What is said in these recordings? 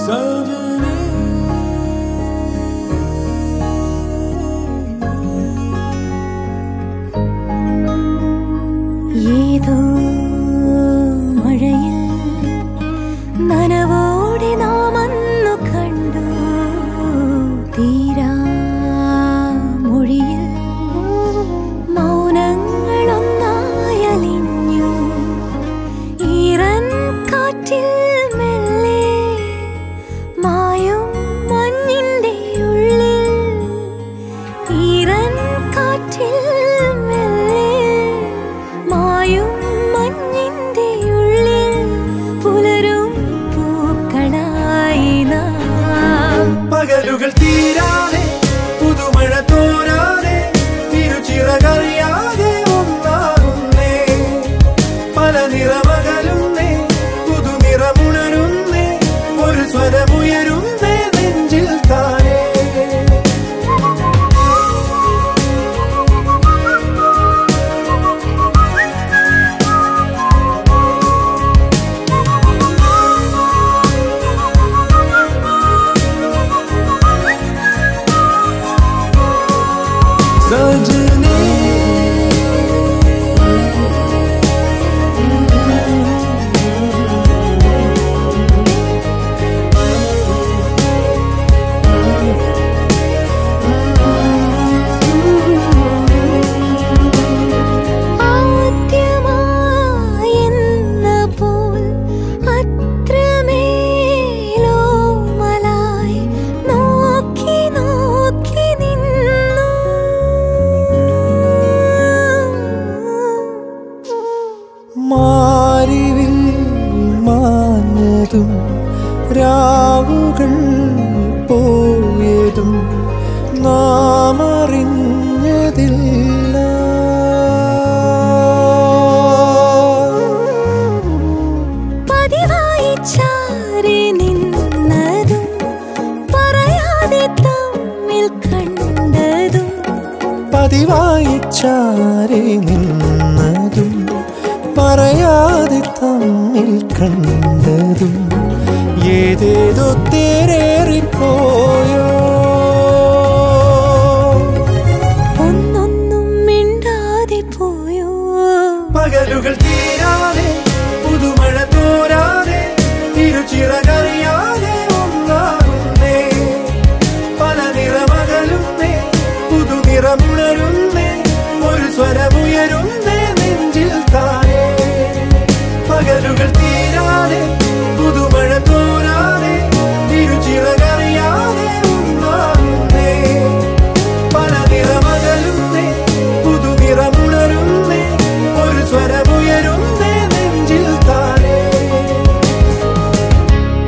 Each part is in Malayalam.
ഏതോ മഴയിൽ നനവോടെ നാം അന്നു കണ്ടു തീരാ മൊഴിയിൽ മൗനങ്ങളൊന്നായലിഞ്ഞു ഈറൻ കാറ്റിൽ മെല്ലെ മായും മഞ്ഞിന്റെ ഉള്ളിൽ ഈറൻ കാറ്റിൽ മെല്ലെ മായും മഞ്ഞിന്റെ ഉള്ളിൽ പുലരും പൂക്കളായി നാം പകലുകൾ തീരാതെ പുതുമഴ തോരാതെ തിരുച്ചിറകറിയാതെ ഒന്നാകുന്നേ പല നിറമകലുന്നേ പുതുനിറമുണരുന്നേ ഒരു സ്വരമുയരുന്നേ നെഞ്ചിൽ താനേ സജനേ ആദ്യമായെന്ന പോൽ അത്രമേലോമലായി നോക്കി നോക്കി നിന്നു മാറിവിൽ മാഞ്ഞതും രാവുകൾ പോയതും നാം അറിഞ്ഞതില്ല പതിവായി ചാരി നിന്നതും പറയാതെ തമ്മിൽ കണ്ടതും പതിവായി ചാരി നിന്നതും പറയാതെ തമ്മിൽ കണ്ടതും ഏതേതോ തേരേറിപ്പോയോ ഒന്നൊന്നും മിണ്ടാതെ പോയോ പകലുകൾ തീരാതെ പുതുമഴ തോരാതെ തിരുച്ചിറകറിയാതെ ഒന്നാകുന്നേ പല നിറമകലുന്നേ പുതുനിറമുണരുന്നേ ഒരു സ്വരമുയരുന്നേ നെഞ്ചിൽ താനേ പകലുകൾ തീരാതെ പുതുമഴ തോരാതെ തിരുച്ചിറകറിയാതെ ഒന്നാകുന്നേ പല നിറമകലുന്നേ പുതുനിറമുണരുന്നേ ഒരു സ്വരമുയരുന്നേ നെഞ്ചിൽ താനേ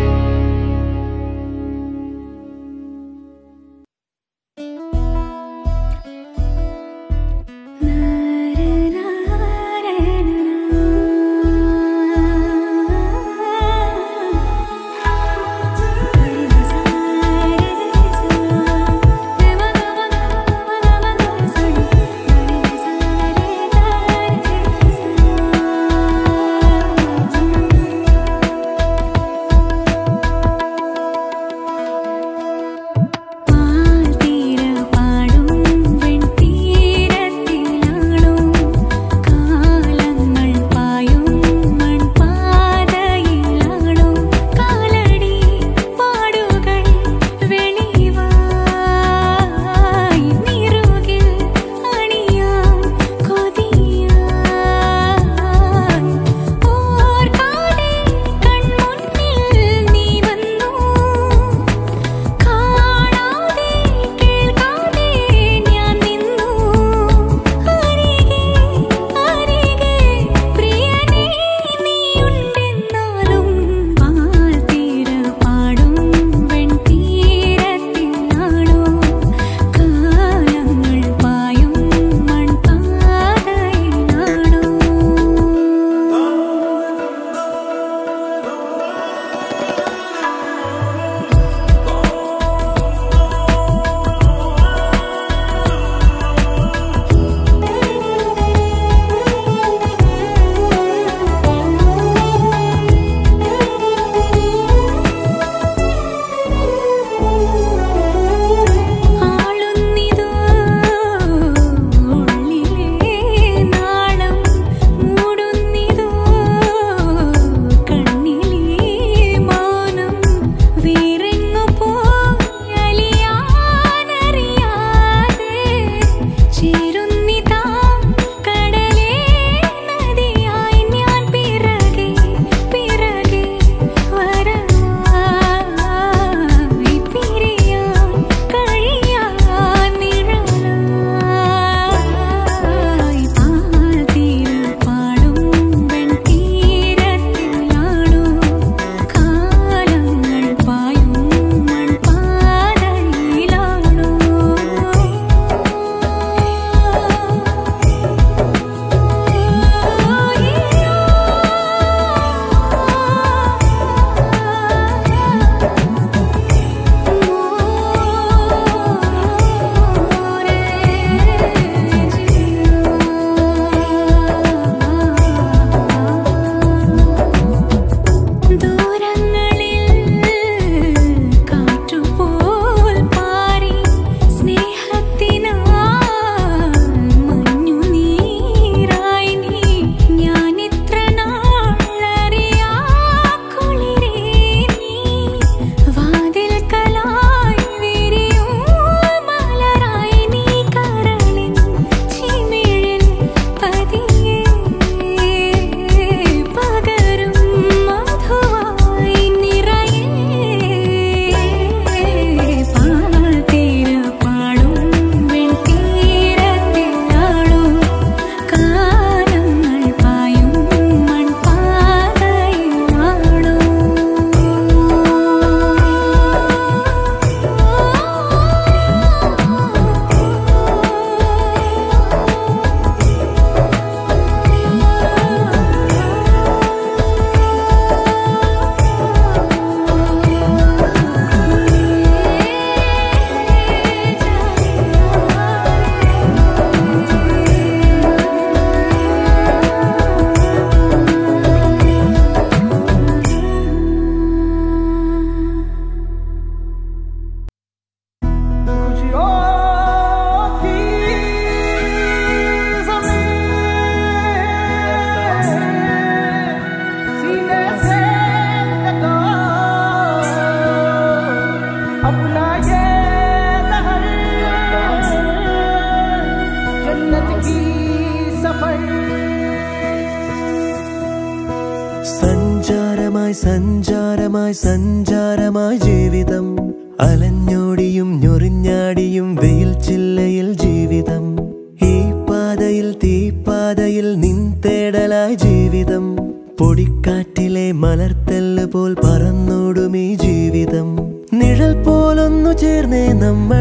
സഞ്ചാരമായി സഞ്ചാരമായി ജീവിതം അലഞ്ഞോടിയും ഞൊറിഞ്ഞാടിയും വെയിൽ ചില്ലയിൽ ജീവിതം ഈ പാതയിൽ തീപ്പാതയിൽ നിൻ തേടലായി ജീവിതം പൊടിക്കാറ്റിലെ മലർത്തല്ല് പോൽ പറന്നോടും ഈ ജീവിതം നിഴൽ പോലൊന്നു ചേർന്നേ നമ്മൾ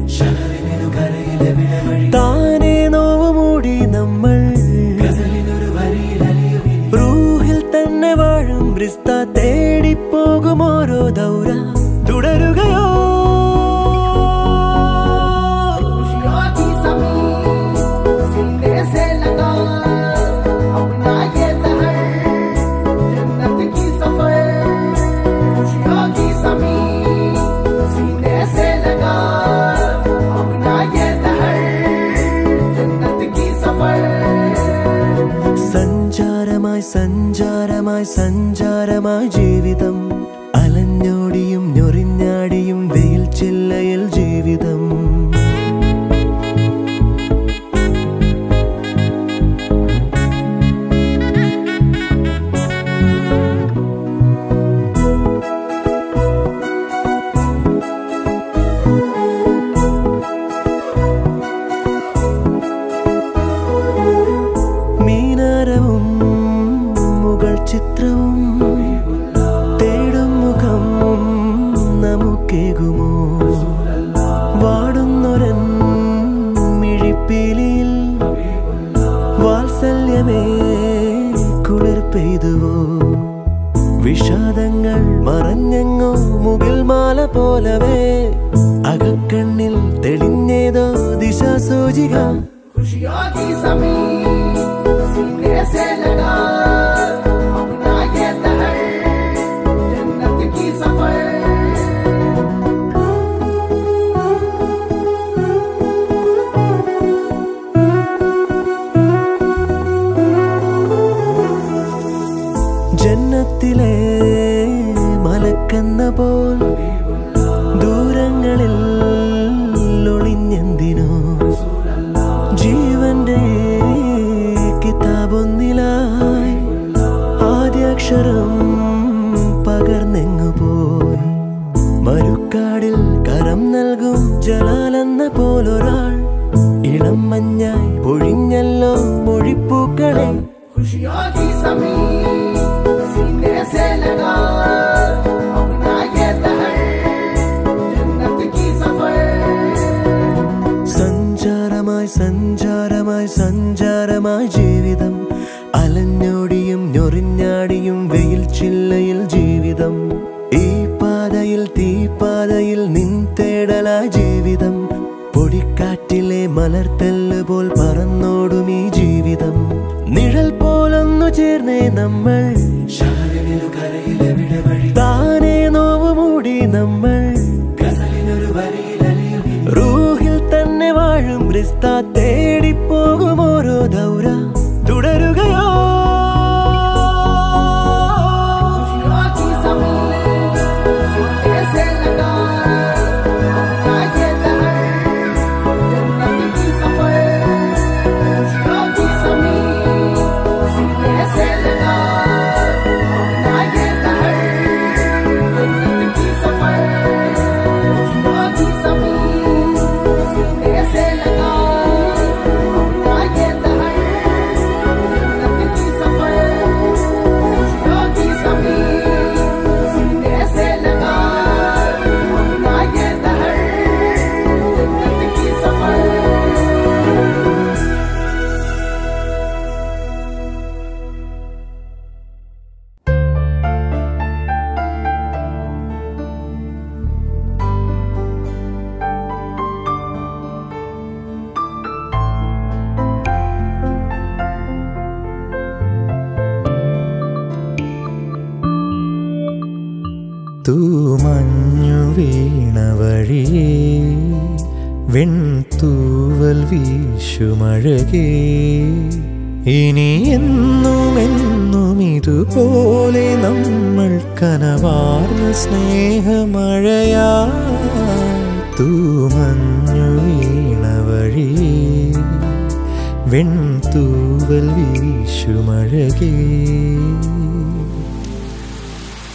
താനേ നോവ് മൂടി നമ്മൾ റൂഹിൽ തന്നെ വാഴും ബ്രിസ്ത തേടിപ്പോകും ഓരോ ദൗര തുടരുകയോ खुशियों की समी सीने से लगा अपना ये दहर जन्नत की सफर खुशियों की समी सीने से लगा अपना ये दहर जन्नत की सफर സഞ്ചാരമായി സഞ്ചാരമായി സഞ്ചാരമായി ജീവിതം അലഞ്ഞോടിയും ഞൊറിഞ്ഞാടിയും വെയിൽ ചില്ലയിൽ ജീവിതം മീനാരവും മുകൾ ചിത്രവും തേടും മുഖം നമുക്കേകുമോ വാടുന്നൊരൻ മിഴിപ്പീലിയിൽ വാത്സല്യമേ കുളിർ പെയ്തുവോ വിഷാദങ്ങൾ മറഞ്ഞെങ്ങോ മുകിൽ മാല പോലവേ അകക്കണ്ണിൽ തെളിഞ്ഞേതോ ദിശാസൂചിക खुशियों की समी सीने से लगा अपना ये दहर जन्नत की सफर ജന്നത്തിലെ മലക്കെന്ന പോൽ ദൂരങ്ങളിൽ ഒളിഞ്ഞെന്തിനോ ജീവന്റെ കിതാബൊന്നിലായി ആദ്യാക്ഷരം പകർന്നെങ്ങു പോയി മരുക്കാടിൽ കരം നൽകും ജലാലെന്ന പോലൊരാൾ ഇളം മഞ്ഞായി പൊഴിഞ്ഞല്ലോ മൊഴിപ്പൂക്കളെ खुशियों की समी सीने से लगा अपना ये दहर जन्नत की सफर സഞ്ചാരമായി സഞ്ചാരമായി സഞ്ചാരമായി ജീവിതം അലഞ്ഞോടിയും ഞൊറിഞ്ഞാടിയും വെയിൽ ചില്ലയിൽ ജീവിതം ഈ പാതയിൽ തീപ്പാതയിൽ നിൻ തേടലായി ജീവിതം പൊടിക്കാറ്റിലെ മലർത്തല്ല് പോൽ പറന്നോടും ഈ ജീവിതം നിഴൽ പോലൊന്നു ചേർന്നേ നമ്മൾ താനേ നോവ് മൂടി നമ്മൾ റൂഹിൽ തന്നെ വാഴും റിസ്ത തേടിപ്പോകും ഓരോ ദൗര തുടരുകയോ खुशियों की समी सीने से लगा अपना ये दहर जन्नत की सफर खुशियों की समी सीने से लगा अपना ये दहर जन्नत की सफर खुशियों की समी सीने से लगा अपना ये दहर जन्नत की सफर खुशियों की समी सीने से लगा अपना ये दहर जन्नत की सफर തൂമഞ്ഞു വീണ വഴിയേ വെൺതൂവൽ വീശുമഴകേ ഇനി എന്നും എന്നും ഇതുപോലെ നമ്മൾ കനവാർന്ന സ്നേഹമഴയാ തൂമഞ്ഞു വീണ വഴിയേ വെൺതൂവൽ വീശുമഴകേ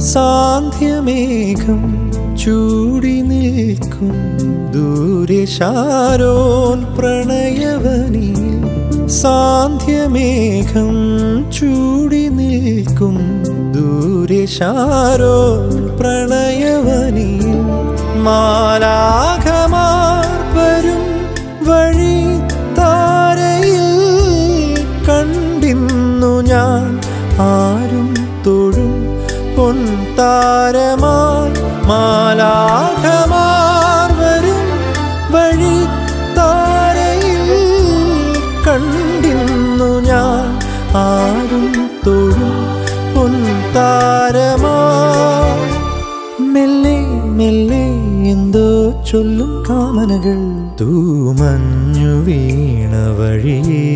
സാന്ധ്യമേഘം ചൂടി നിൽക്കും ദൂരെ ശാരോൻ പ്രണയവനിൽ സാന്ധ്യമേഘം ചൂടി നിൽക്കും ദൂരെ ശാരോൻ പ്രണയവനിൽ മാലാഘമാർ വരും വഴി താരയിൽ കണ്ടിന്നു ഞാൻ ആരും തൊഴും പൊൻതാരമായി മാലാഘമാർ വരും വഴി താരയിൽ കണ്ടിന്നു ഞാൻ ആരും തൊഴും പൊൻതാരമായി മെല്ലെ മെല്ലെ എന്തോ ചൊല്ലും കാമനകൾ തൂമഞ്ഞു വീണ വഴിയേ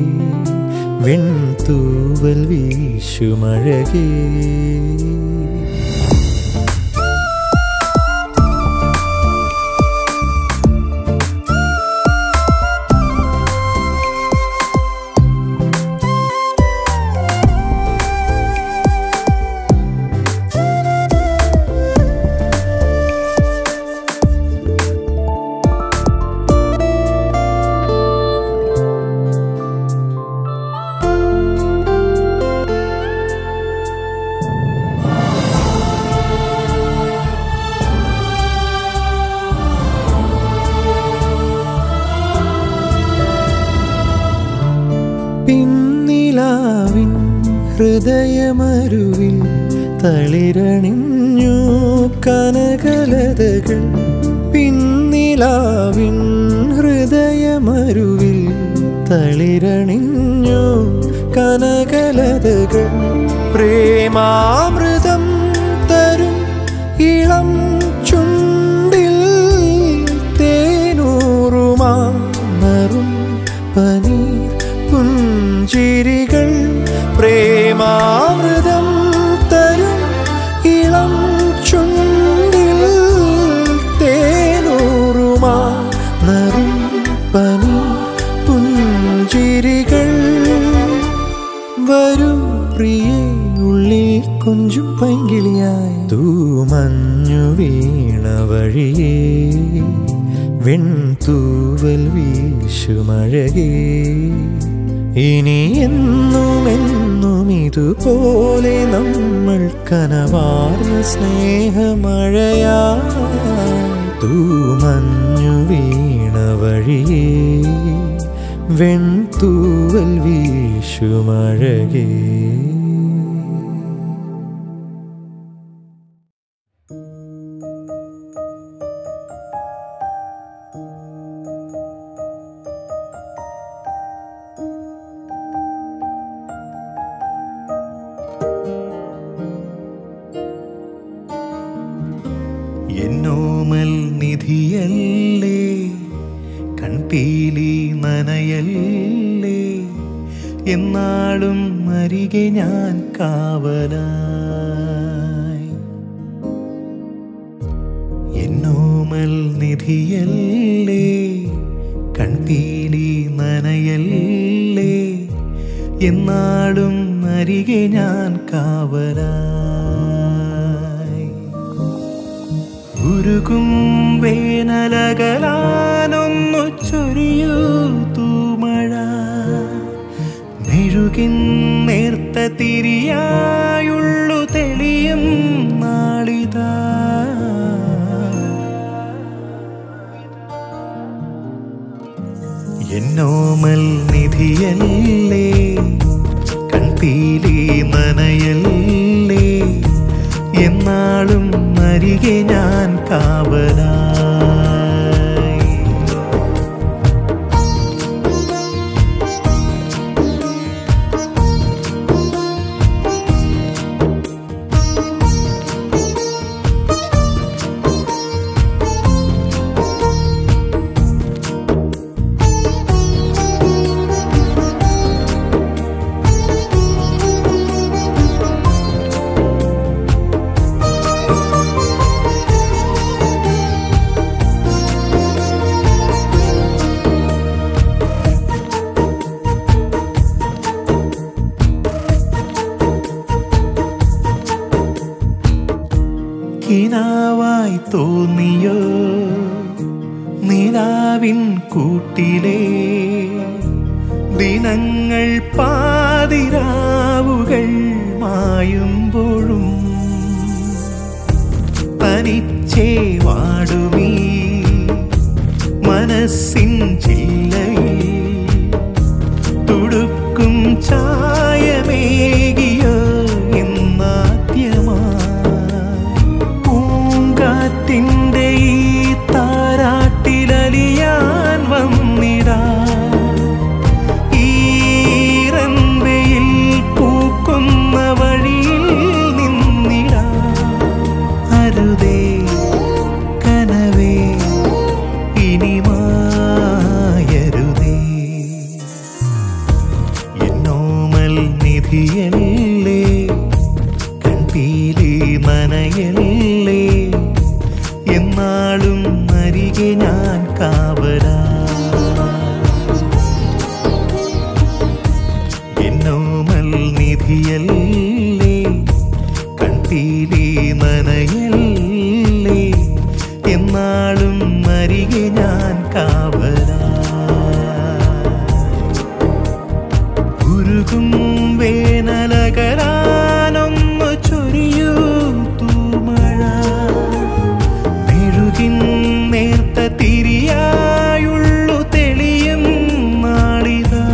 വെൺതൂവൽ വീശുമഴകേ പിന്നിലാവിൻ ഹൃദയമരുവിൽ തളിരണിഞ്ഞു കനകലതകൾ പിന്നിലാവിൻ ഹൃദയമരുവിൽ തളിരണിഞ്ഞു കനകലതകൾ പ്രേമാമൃതം തരും ഇളം ചുണ്ടിൽ തേനൂറുമാറും പനീർ പുഞ്ചിരികൾ പ്രേമാമൃതം തരും ഇളം ചുണ്ടിൽ തേനൂറുമാറും പനീർ പുഞ്ചിരികൾ വരൂ പ്രിയേ ഉള്ളിൽ കൊഞ്ചും പൈങ്കിളിയായി തൂമഞ്ഞു വീണ വഴിയേ വെൺതൂവൽ വീശുമഴകേ ഇനി എന്നും എന്നും ഇതുപോലെ നമ്മൾ കനവാർന്ന സ്നേഹമഴയാ തൂമഞ്ഞു വീണ വഴിയേ വെൺതൂവൽ വീശുമഴകേ എന്നോമൽ നിധിയല്ലേ കൺപീലി നനയല്ലേ എന്നാളും അരികെ ഞാൻ കാവലായി എന്നോമൽ നിധിയല്ലേ കൺപീലി നനയല്ലേ എന്നാളും അരികെ ഞാൻ കാവലായി ഉരുകും വേനലകലാനൊന്നു ചൊരിയൂ തൂമഴ മെഴുകിൻ നേർത്ത തിരിയായുള്ളു തെളിയും നാളിതാ എന്നോമൽ നിധിയല്ലേ കൺപീലി നനയല്ലേ എന്നാളും അരികെ ഞാൻ കാവലായി കിനാവായി തോന്നിയോ നിലാവിൻ കൂട്ടിലെ ദിനങ്ങൾ പാതിരാവുകൾ മായുമ്പോഴും തനിച്ചേ വാടുമീ മനസ്സിൻ ചില്ലയിൽ തുടുക്കും ചായമേകിയോ എന്നാദ്യമായി പൂങ്കാറ്റിൻ്റെ ഈ താരാട്ടിലലിയാൻ വന്നിടാ ഈറൻവയിൽ പൂക്കുന്ന വഴിയിൽ നിന്നിടാ അരുതേ കനവേ ഇനി മായരുതേ എന്നോമൽ നിധിയല്ലേ കൺപീലി നനയല്ലേ എന്നാളും അരികെ ഞാൻ കാവരാ എന്നോമൽ നിധിയല്ലേ കൺപീലി നനയല്ലേ എന്നാളും അരികെ ഞാൻ കാവരാ ഉരുകും വേനലകരാനൊന്നു ചൊരിയൂ തൂമഴ മെഴുകിൻ നേർത്ത തിരിയായുള്ളു തെളിയും നാളിതാ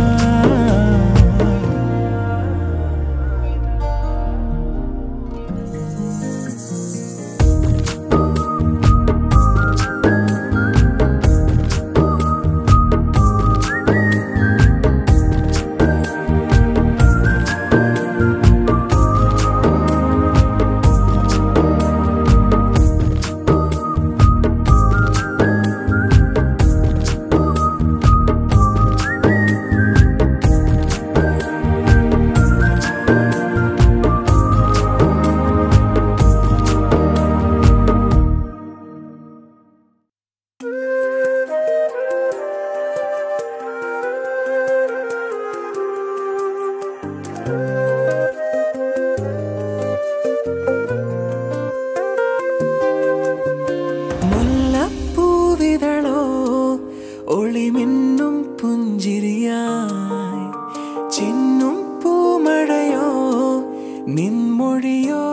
മുല്ലപ്പൂവിതളോ ഒളിമിന്നും പുഞ്ചിരിയായി ചിന്നും പൂമഴയോ നിൻമൊഴിയോ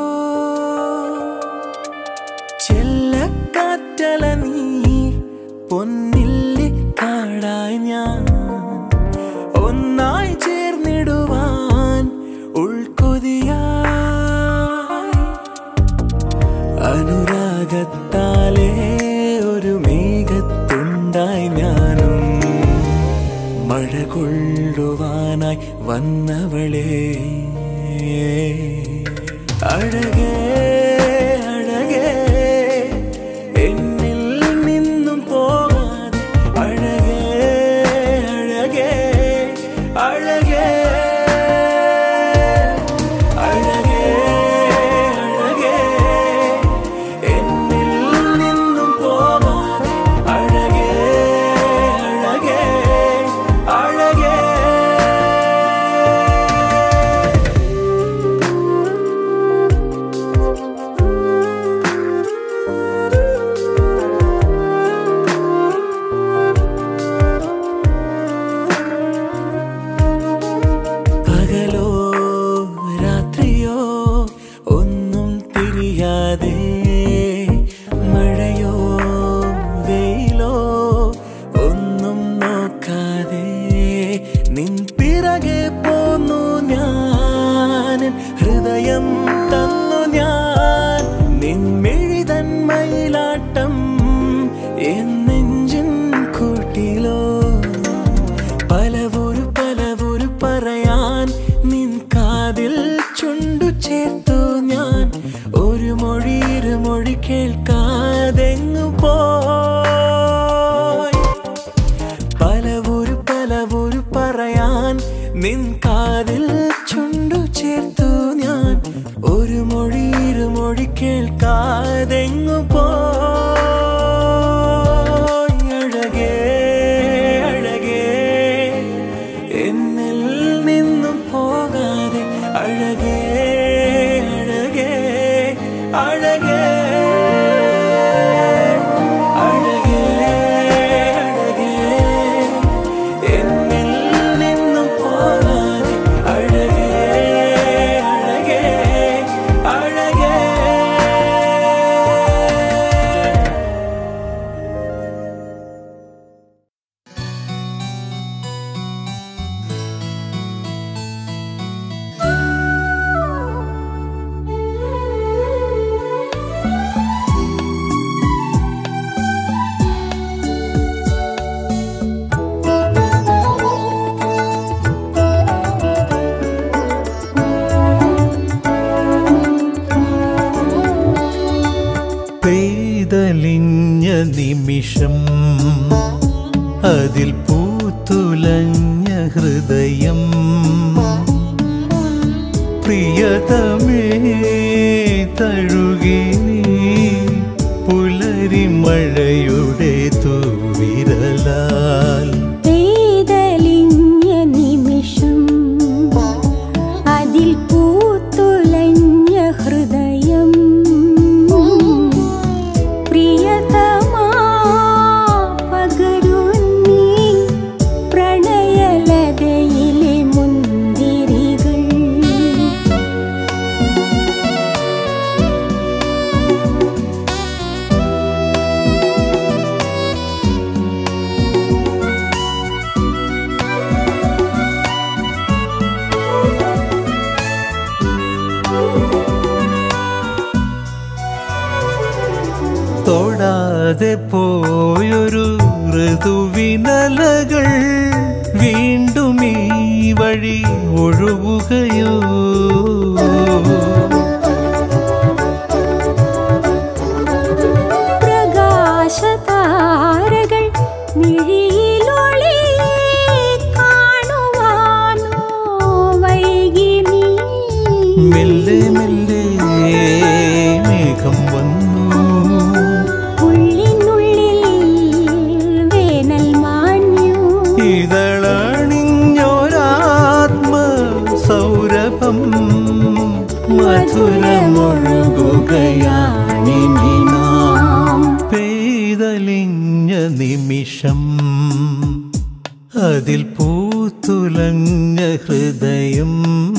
ചെല്ലക്കാറ്റല നീ പൊന്നില്ലി കാടായി ഞാൻ ഒന്നായി ചേർന്നിടുവാൻ ഉൾക്കൊതിയായി അനുരാഗത്താലേ ഒരു മേഘത്തുണ്ടായി ഞാനും മഴ കൊള്ളുവാനായി വന്നവളെ അഴകേ അഴകേ എന്നിൽ നിന്നും പോകാതെ അഴകേ അഴകേ അഴകേ അഴകേ അഴകേ എന്നിൽ നിന്നും പോകാതെ അഴകേ അഴകേ അഴകേ പകലോ രാത്രിയോ ഒന്നും തിരിയാതെ മഴയോ വെയിലോ ഒന്നും നോക്കാതെ നിൻ പിറകെ പോന്നു ഞാൻ ഹൃദയം തന്നു ഞാൻ നിൻ മെഴിതൻ മയിലാട്ടം എന്നെഞ്ചിൻ കൂട്ടിലോ പലവൊരു പലവൊരു പറയാൻ നിൻ കാതിൽ ചുണ്ടു ചേർത്തു ഞാൻ ഒരു മൊഴി ഇരുമൊഴി കേൾക്കാതെങ്ങു പോയി പലവൊരു പലവൊരു പറയാൻ നിൻ കാതിൽ ചുണ്ടു ചേർത്തു ഞാൻ ഒരു മൊഴി ഇരുമൊഴി കേൾക്കാതെങ്ങു പോയി അഴകേ അഴകേ എന്നിൽ നിന്നും പോകാതെ അഴകേ അഴകേ അഴകേ പെയ്തലിഞ്ഞ നിമിഷം അതിൽ പൂത്തുലഞ്ഞ ഹൃദയം പ്രിയതമേ തഴുകി നീ പുലരി മഴയുടെ തൂവിരലാൽ പെയ്തലിഞ്ഞ നിമിഷം അതിൽ പൂത്തുലഞ്ഞ ഹൃദയം പ്രിയതമാ പകരു നീ പ്രണയലതയിലെ മുന്തിരികൾ തൊടാതെ പോയൊരു ഋതുവിനലകൾ വീണ്ടും ഈ വഴി ഒഴുകുകയോ പ്രകാശതാരകൾ മിഴിയിലൊളി കാണുവാനോ വൈകി നീ മെല്ലെ മെല്ലെ മേഘം വന്നു ഉള്ളിനുള്ളിൽ വേനൽ മാഞ്ഞു ഇതളണിഞ്ഞൊരാത്മ സൗരഭം മധുരമൊഴുകുകയാണിനി നാം പെയ്തലിഞ്ഞ നിമിഷം അതിൽ പൂത്തുലഞ്ഞ ഹൃദയം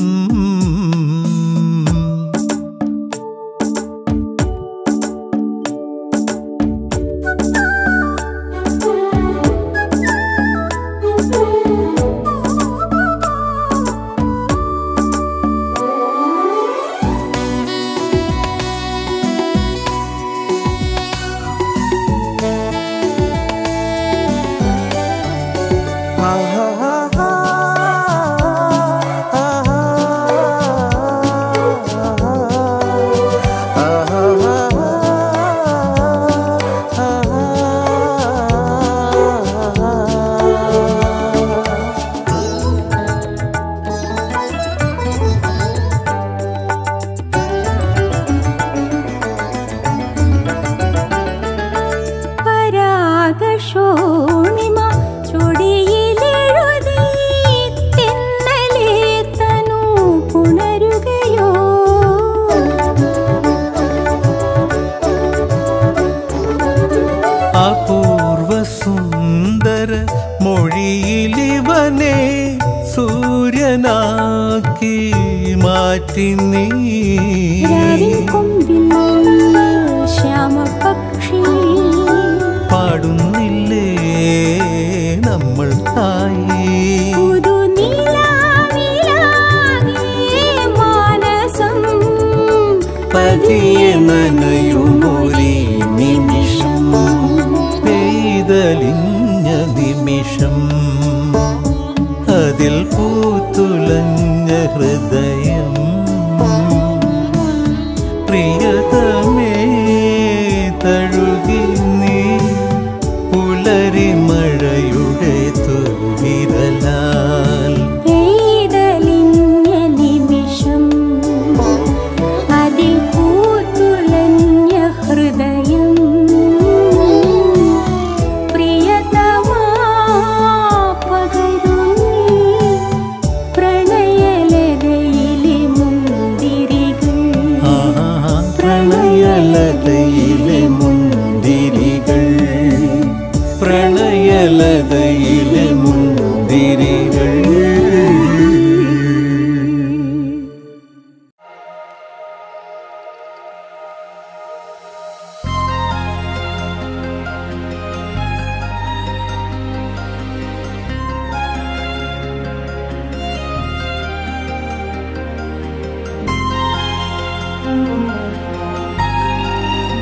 പരാഗശോണിമ ചൊടിയിലെഴുതി തെന്നലെ തനു പുണരുകയോ അപൂർവ സുന്ദര മൊഴിയിലിവനെ സൂര്യനാക്കി മാറ്റി നീ രാവിൻ കൊമ്പിൽ ശ്യാമപക്ഷി പാടുന്നില്ലേ നമ്മൾ തായി പുതുനിലാവിലാകെ മാനസം പതിയെ നനയുമൊരേ നിമിഷം പെയ്തലിഞ്ഞ നിമിഷം അതിൽ പൂത്തുലഞ്ഞ ഹൃദയം പ്രിയതമേ തഴുകി നീ പുലരി മഴയുടെ തുവിരലാൽ പെയ്തലിഞ്ഞ നിമിഷം അതിൽ പൂത്തുലഞ്ഞ ഹൃദയം പ്രിയതമാ പകരു നീ പ്രണയലതയിലെ മുന്തിരികൾ ആഹാ, പ്രണയലതയിലെ മുന്തിരികൾ പ്രണയലതയിലെ മുന്തിരികൾ ആ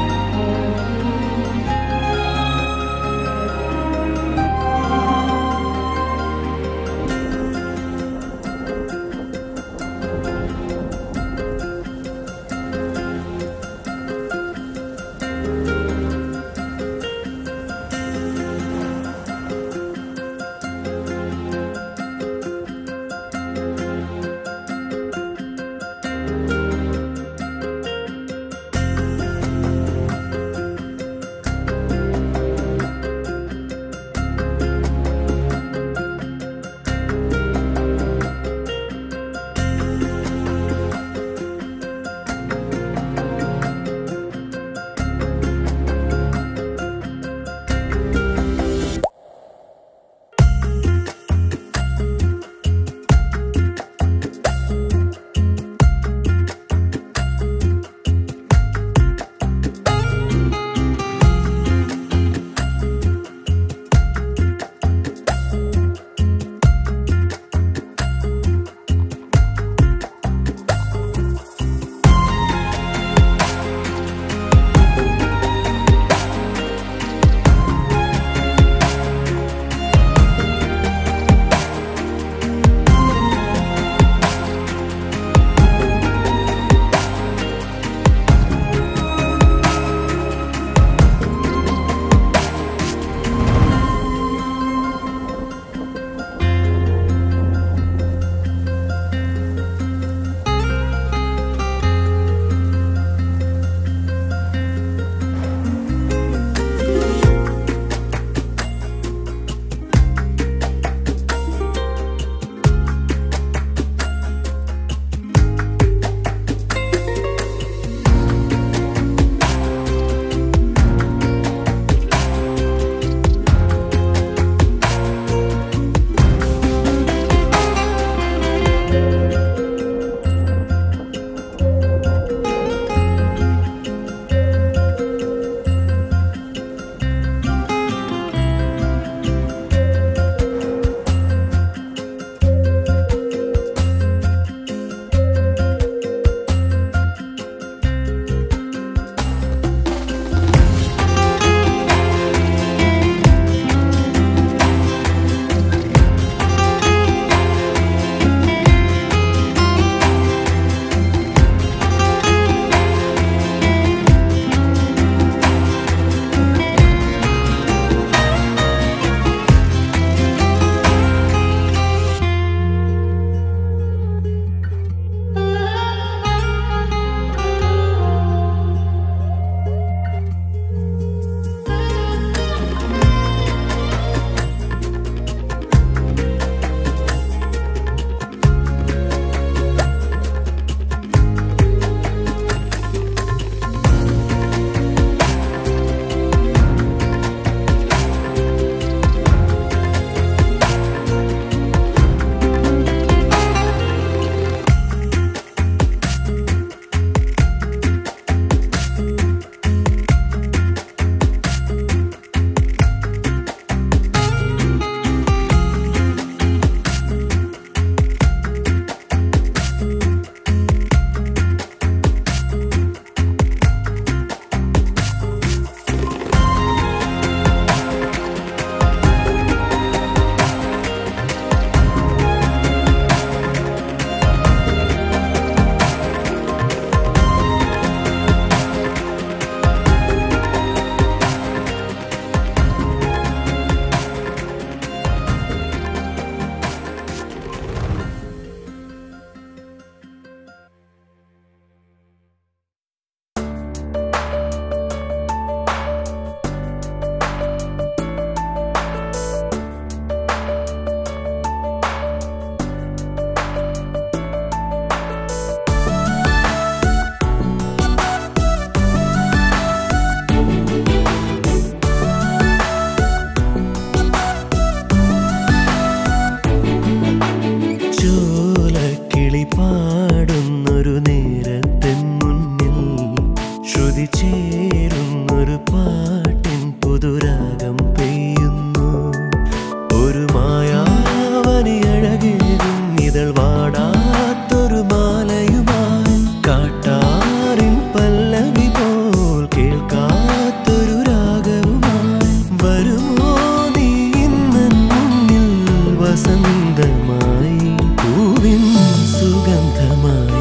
ശ്രുതി ചേരുന്നൊരു പാട്ടിൻ പുതുരാഗം പെയ്യുന്നു ഒരു മായാവനി അഴകേകും ഇതൾ വാടാത്തൊരു മാലയുമായി കാട്ടാറിൻ പല്ലവി പോൽ കേൾക്കാത്തൊരു രാഗവുമായി വരുമോ നീ ഇന്ന് മുന്നിൽ വസന്തമായി പൂവിൻ സുഗന്ധമായി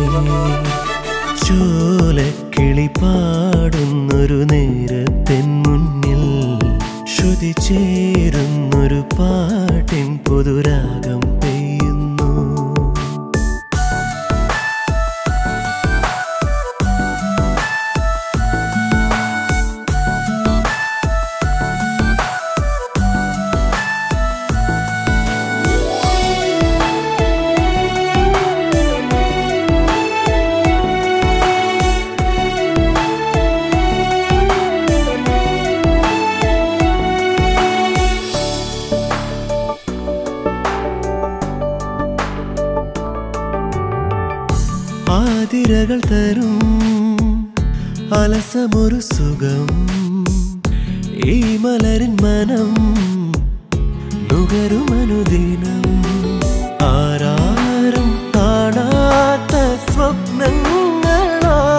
ചോലക്കിളി പാടുന്നൊരു നേരത്തിൻ മുന്നിൽ ശ്രുതി ചേരുന്നൊരു പാട്ടിൻ പുതുരാഗം പെയ്യുന്നു ആതിരകൾ തരും അലസമൊരു സുഖം ഈ മലരിൻ മനം നുകരുമനുദിനം ആരാരും കാണാത്ത സ്വപ്നങ്ങളാ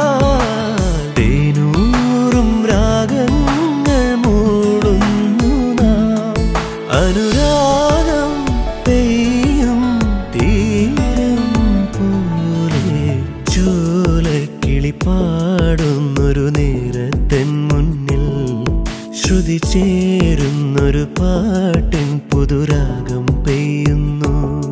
തേനൂറും രാഗങ്ങൾ മൂടുന്നു നാം അനുരാഗം പെയ്യും തീരം പോലെ ചോലക്കിളി പാടുന്നൊരു നേരത്തൻ മുന്നിൽ ശ്രുതി ചേരുന്നൊരു പാട്ടിൻ പുതുരാഗം പെയ്യുന്നു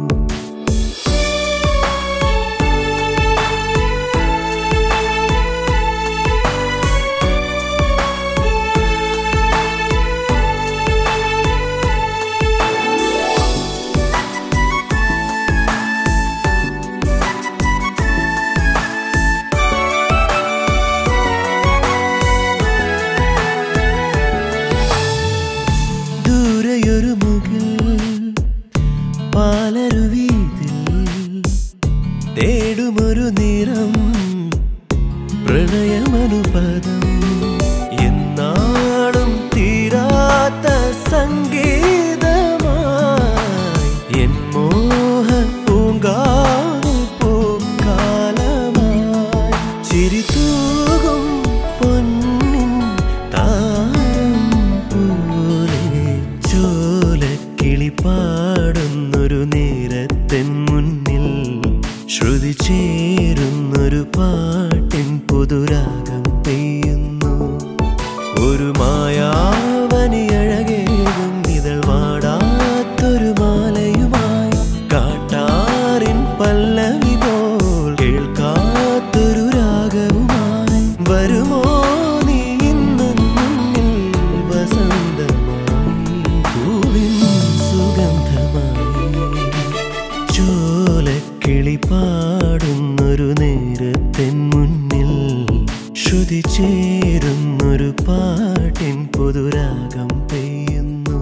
ദൂരെയൊരു മുകിൽ പാലരുവീതിൽ തേടുമൊരു നിറം പ്രണയമനുപദം എന്നാളും തീരാത്ത സംഗീതമായി എൻ മോഹ പൂങ്കാവിൽ പൂക്കാലമായി ചിരി തൂകും പൊന്നിൻ താരം പോലെ ചോലക്കിളി പാടുന്നൊരു നേരത്തൻ മുന്നിൽ ശ്രുതി ചേരുന്നൊരു പാട്ടിൻ പുതുരാഗം പെയ്യുന്നു ഒരു മായാവനി അഴകേകും ഇതൾ വാടാത്തൊരു മാലയുമായി കാട്ടാറിൻ പല്ലവി പോൽ കേൾക്കാത്തൊരു രാഗവുമായി വരുമോ നീ ഇന്ന് മുന്നിൽ വസന്തമായി പൂവിൻ സുഗന്ധമായി ചോലക്കിളി പാടുന്നൊരു നേരത്തിൻ മുന്നിൽ ശ്രുതി ചേരുന്നൊരു പാട്ടിൻ പുതുരാഗം പെയ്യുന്നു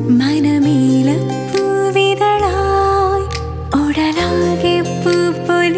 മനമേലപ്പൂവിതളായി ഉടലാകെ പൂപ്പൊലിയുമായി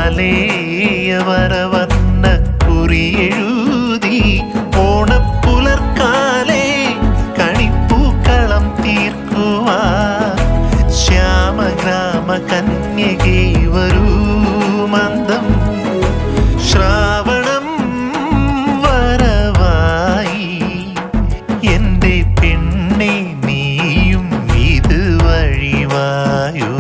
മണിമാലേയവരവന്ന കുറിയെഴുതി ഓണപ്പുലർക്കാലേ കണിപ്പൂക്കളം തീർക്കുവാ ശ്യാമഗ്രാമ കന്യകേ വരൂ മന്ദം ശ്രാവണം വരവായി എന്റെ പെണ്ണെ നീയും ഇത് വഴിവായോ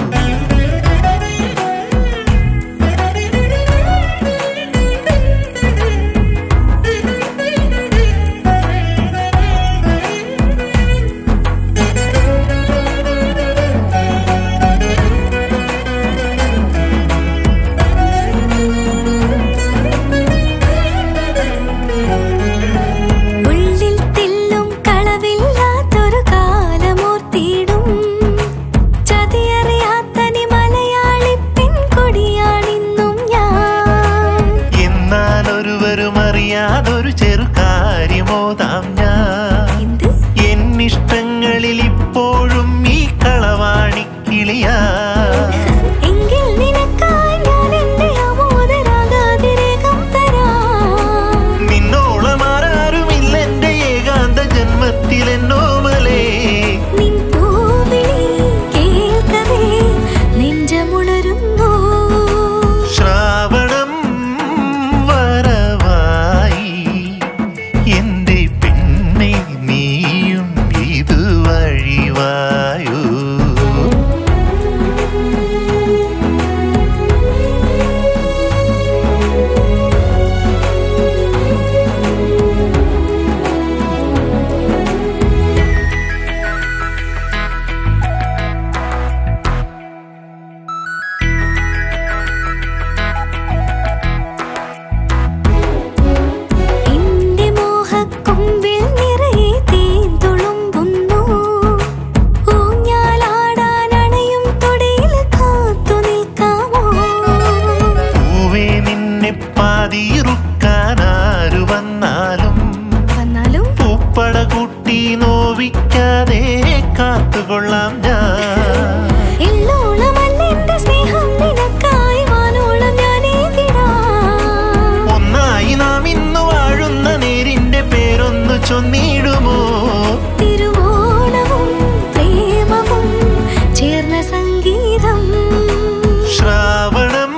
ഉള്ളിൽ തെല്ലും കളവില്ലാത്തൊരു കാലമോർത്തിടും ചതിയറിയാത്തനി മലയാളി പെൺകൊടിയാണിന്നും ഞാൻ എന്നാൽ ഒരുവരും അറിയാതൊരു ചെറു കാര്യമോതാം ഞാൻ എന്ത് എന്നിഷ്ടങ്ങളിൽ ഇപ്പോഴും ഈ കളവാണിക്കിളിയാ എങ്കിൽ നിനക്കായി ഞാൻ എന്റെ അമോദരാഗാതിരേകം തരാം നിന്നോളമാരാരുമില്ല എന്റെ ഏകാന്ത ജന്മത്തിൽ എന്നോമലേ നിൻ പൂവിളി കേൾക്കവേ നെഞ്ചമുണരുന്നു ശ്രാവണം വരവായി എന്റെ പെണ്ണെ നീയും ഇത് വഴിവായോ എന്റെ മോഹക്കൊമ്പിൽ നിറയെ തേൻ തുളുമ്പുന്നു ഊഞ്ഞാലാടാൻ അണയും തൊടിയിൽ കാത്തു നിൽക്കാമോ പൂവേ നിന്നെ പാതിറുക്കാനാരു വന്നാലും വന്നാലും പൂപ്പട കൂട്ടി നോവിക്കാതെ കാത്തുകൊള്ളാം ഞാൻ എല്ലോളമല്ല എന്റെ സ്നേഹം നിനക്കായി വാനോളം ഞാനേകിടാം ഒന്നായി നാം ഇന്നു വാഴുന്ന നേരിന്റെ പേരൊന്നു ചൊന്നിടുമോ തിരുവോണവും പ്രേമവും ചേർന്ന സംഗീതം ശ്രാവണം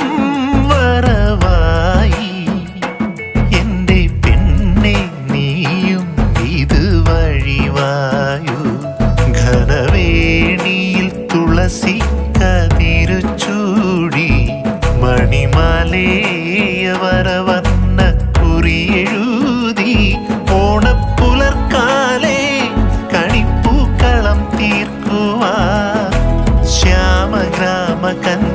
വരവായി എന്റെ പെണ്ണെ നീയും ഇത് വഴിവായു ഘനവേണിയിൽ തുളസി കതിരുച്ചൂടി മണിമാലേയവരവന്ന കുറിയെഴുതി ഓണപ്പുലർക്കാലേ കണിപ്പൂക്കളം തീർക്കുവാ ശ്യാമഗ്രാമ കന്യ